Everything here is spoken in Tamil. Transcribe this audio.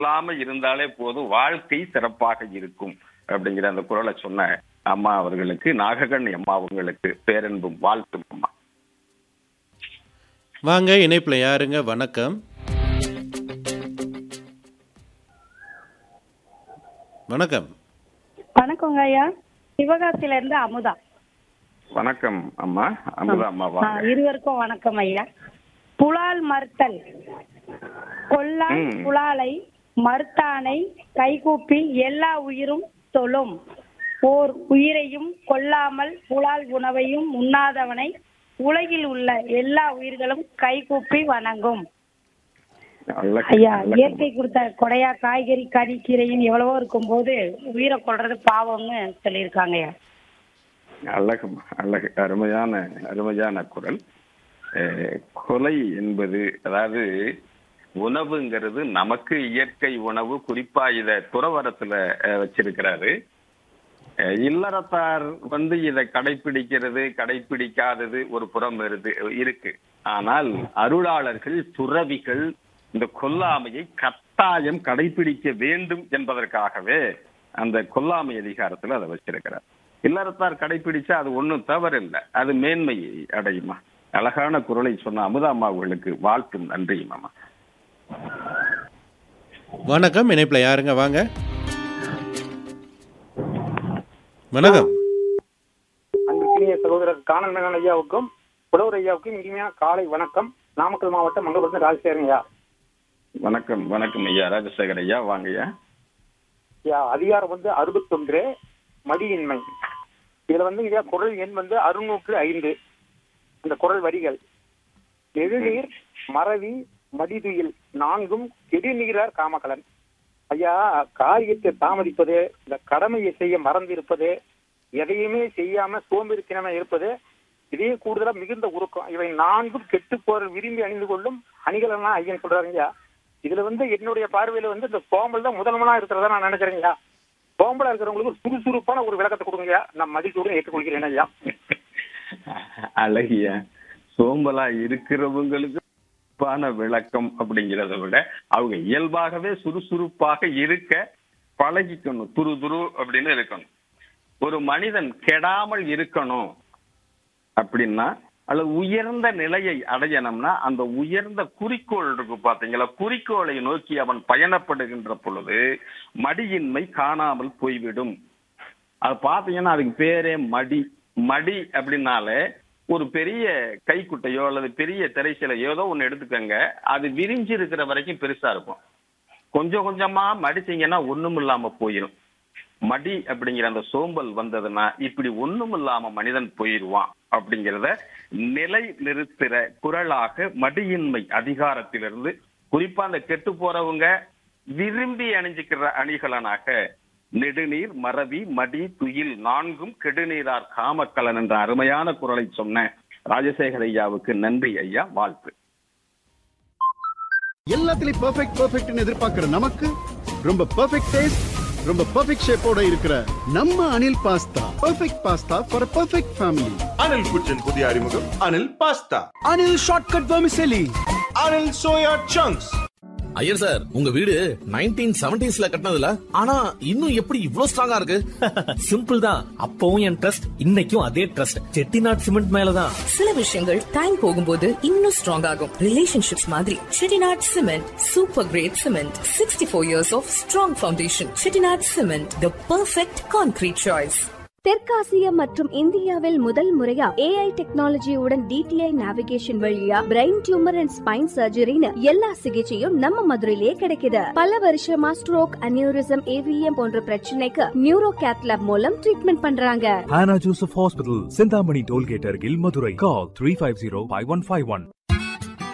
இல்லாம இருந்தாலே போதும் வாழ்க்கை சிறப்பாக இருக்கும் அப்படிங்கிற அந்த குரலை சொன்ன அம்மா அவர்களுக்கு நாககண்ணி அம்மா அவங்களுக்கு பேரன்பும் வாழ்த்தும் அம்மா வாங்க இணைப்புல யாருங்க வணக்கம் வணக்கம் வணக்கங்க ஐயா சிவகாசியில இருந்து அமுதா வணக்கம் அம்மா அமுதா அம்மா ஆ, வாங்க இருவருக்கும் வணக்கம் ஐயா புலால் மறுத்தல் கொல்லான் ம். புலாலை மறுத்தானை கைகூப்பி எல்லா உயிரும் தொழும் ஓர் உயிரையும் கொல்லாமல் புலால் உணவையும் உண்ணாதவனை உலகில் உள்ள எல்லா உயிர்களும் கைகூப்பி வணங்கும் அழகு, ஐயா அழகு. இயற்கை கொடுத்த கொடையா காய்கறி கறி கீரையும் எவ்வளவோ இருக்கும்போது உயிரை கொல்றது பாவம்னு சொல்லியிருக்காங்க ஐயா அழகுமா அழகு அருமையான அருமையான குரல் அஹ், கொலை என்பது அதாவது உணவுங்கிறது நமக்கு இயற்கை உணவு குறிப்பா இத துறவரத்துல அஹ், வச்சிருக்கிறாரு அஹ், இல்லறத்தார் வந்து இதை கடைபிடிக்கிறது கடைபிடிக்காதது ஒரு புறம் இருக்கு இருக்கு ஆனால் அருளாளர்கள் துறவிகள் இந்த கொல்லாமையை கட்டாயம் கடைபிடிக்க வேண்டும் என்பதற்காகவே அந்த கொல்லாமை அதிகாரத்துல அதை வச்சிருக்கிறார் இல்லறத்தார் கடைபிடிச்சா அது ஒண்ணும் தவறு இல்லை அது மேன்மையை அடையுமா அழகான குரலை சொன்ன அமுதாம்மா அவர்களுக்கு வாழ்த்தும் நன்றியும் அம்மா வணக்கம் இணைப்புல யாருங்க வாங்க வணக்கம் அன்பிற்கினிய சகோதரர் காணன் ஐயாவுக்கும் புலவர் ஐயாவுக்கும் இனிமையான காலை வணக்கம் நாமக்கல் மாவட்டம் மங்கபுரத்து ராஜசேகரன் ஐயா வணக்கம் வணக்கம் ஐயா ராஜசேகர் ஐயா வாங்க ஐயா ஐயா அதிகாரம் வந்து அறுபத்தொன்று மடியின்மை இதுல வந்து ஐயா குரல் எண் வந்து அறுநூற்று ஐந்து இந்த குரல் வரிகள் நெடுநீர் மறவி மடிதுயில் நான்கும் கெடுநீரார் காமகலன் ஐயா காரியத்தை தாமதிப்பது இந்த கடமையை செய்ய மறந்திருப்பது எதையுமே செய்யாம சோம்பேறித்தனமா இருப்பது இதே கூடுதலா மிகுந்த உருக்கம் இவை நான்கும் கெட்டு போற விரும்பி அணிந்து கொள்ளும் அணிகளெல்லாம் ஐயன் சொல்றாங்க ஐயா இதுல வந்து என்னுடைய பார்வையில வந்து இந்த சோம்பல் தான் முதல்வனா இருக்கிறதா நான் நினைக்கிறேங்க ஐயா சோம்பலா இருக்கிறவங்களுக்கு ஒரு சுறுசுறுப்பான ஒரு விளக்கத்தை கொடுங்க ஐயா நான் மதிச்சூடன் ஏற்றுக்கொள்கிறேன் ஐயா அழகிய சோம்பலா இருக்கிறவங்களுக்கு சிறப்பான விளக்கம் அப்படிங்கிறத விட அவங்க இயல்பாகவே சுறுசுறுப்பாக இருக்க பழகிக்கணும் துரு துரு அப்படின்னு இருக்கணும் ஒரு மனிதன் கெடாமல் இருக்கணும் அப்படின்னா அல்லது உயர்ந்த நிலையை அடையணும்னா அந்த உயர்ந்த குறிக்கோள் இருக்கு பாத்தீங்களா குறிக்கோளை நோக்கி அவன் பயணப்படுகின்ற பொழுது மடியின்மை காணாமல் போய்விடும் அது பாத்தீங்கன்னா அதுக்கு பேரே மடி மடி அப்படின்னாலே ஒரு பெரிய கைக்குட்டையோ அல்லது பெரிய திரைச்சலை ஏதோ ஒண்ணு எடுத்துக்கங்க அது விரிஞ்சு இருக்கிற வரைக்கும் பெருசா இருக்கும் கொஞ்சம் கொஞ்சமா மடிச்சீங்கன்னா ஒண்ணும் இல்லாம போயிடும் மடி அப்படிங்கிற அந்த சோம்பல் வந்ததுன்னா இப்படி ஒண்ணும் இல்லாம மனிதன் போயிடுவான் அப்படிங்கிறத நிலை நிறுத்துற குரலாக மடியின்மை அதிகாரத்திலிருந்து குறிப்பா அந்த கெட்டு போறவங்க விரும்பி அணிஞ்சுக்கிற அணிகலனாக நெடுநீர் மறவி மடி துயில் நான்கும் கெடுநீரார் காமக்கலன் என்ற அருமையான குரலை சொன்ன ராஜசேகர ஐயாவுக்கு நன்றி ஐயா வாழ்த்து எல்லாத்துலயும் பெர்ஃபெக்ட் பெர்ஃபெக்ட்னு எதிர்பார்க்கிற நமக்கு ரொம்ப பெர்ஃபெக்ட் டேஸ்ட் ரொம்ப பெர்ஃபெக்ட் ஷேப்போட இருக்கிற நம்ம Anil pasta perfect pasta for perfect family Anil kitchen புதிய அறிமுகம் Anil pasta Anil shortcut vermicelli Anil soya chunks Iyer sir உங்க வீடு நைன்டீன் செவன்டிஸ்ல கட்டினதுல ஆனா இன்னும் எப்படி இவ்ளோ ஸ்ட்ராங்கா இருக்கு சிம்பிள் தான் அப்பவும் என் ட்ரஸ்ட் இன்னைக்கும் அதே ட்ரஸ்ட் செட்டிநாட் சிமெண்ட் மேலதான் சில விஷயங்கள் டைம் போகும்போது இன்னும் ஸ்ட்ராங் ஆகும் ரிலேஷன்ஷிப்ஸ் மாதிரி Chettinad cement super great cement sixty four years of strong foundation Chettinad cement the perfect concrete choice தெற்காசியா மற்றும் இந்தியாவில் முதல் முறையா ஏஐ டெக்னாலஜியுடன் டிடிஐ நேவிகேஷன் வழியா பிரெயின் டியூமர் அண்ட் ஸ்பைன் சர்ஜரின்னு எல்லா சிகிச்சையும் நம்ம மதுரையிலேயே கிடைக்குது பல வருஷமா ஸ்ட்ரோக் அனியூரிசம் ஏவிஎம் போன்ற பிரச்சனைக்கு நியூரோ கேத்லாப் மூலம் ட்ரீட்மெண்ட் பண்றாங்க Hannah Joseph Hospital, Sindhamani Tollgate, Argil, Madurai. Call 350 5151.